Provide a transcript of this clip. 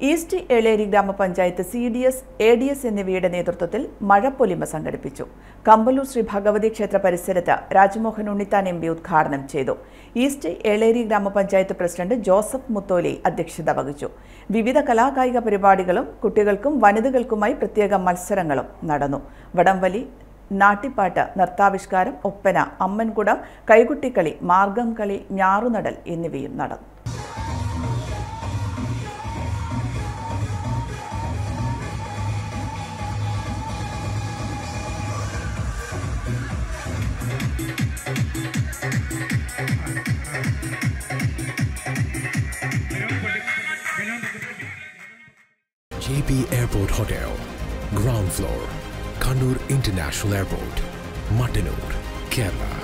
East Eleri ഗ്രാമപഞ്ചായത്ത് C D S A D S എന്നിവയുടെ നേതൃത്വത്തിൽ മഴപ്പൊലിമ സംഘടിപ്പിച്ചു കമ്പലൂർ ശ്രീ ഭഗവതി ക്ഷേത്ര പരിസരത്ത് രാജ്മോഹൻ ഉണ്ണിത്താൻ എം പി ഉദ്ഘാടനം ചെയ്തു ഈസ്റ്റ് ഏളേരി ഗ്രാമപഞ്ചായത്ത് പ്രസിഡന്റ് ജോസഫ് മുത്തോലി അധ്യക്ഷത വഹിച്ചു വിവിധ കലാകായിക പരിപാടികളും കുട്ടികൾക്കും വനിതകൾക്കുമായി പ്രത്യേക മത്സരങ്ങളും നടന്നു വടംവലി നാട്ടിപ്പാട്ട് നൃത്താവിഷ്കാരം ഒപ്പന അമ്മൻകുടം കൈകുട്ടിക്കളി മാർഗം കളി ഞാറുനടൽ എന്നിവയും നടന്നു JP Airport Hotel, ground floor, Kannur International Airport, Mattanur, Kerala.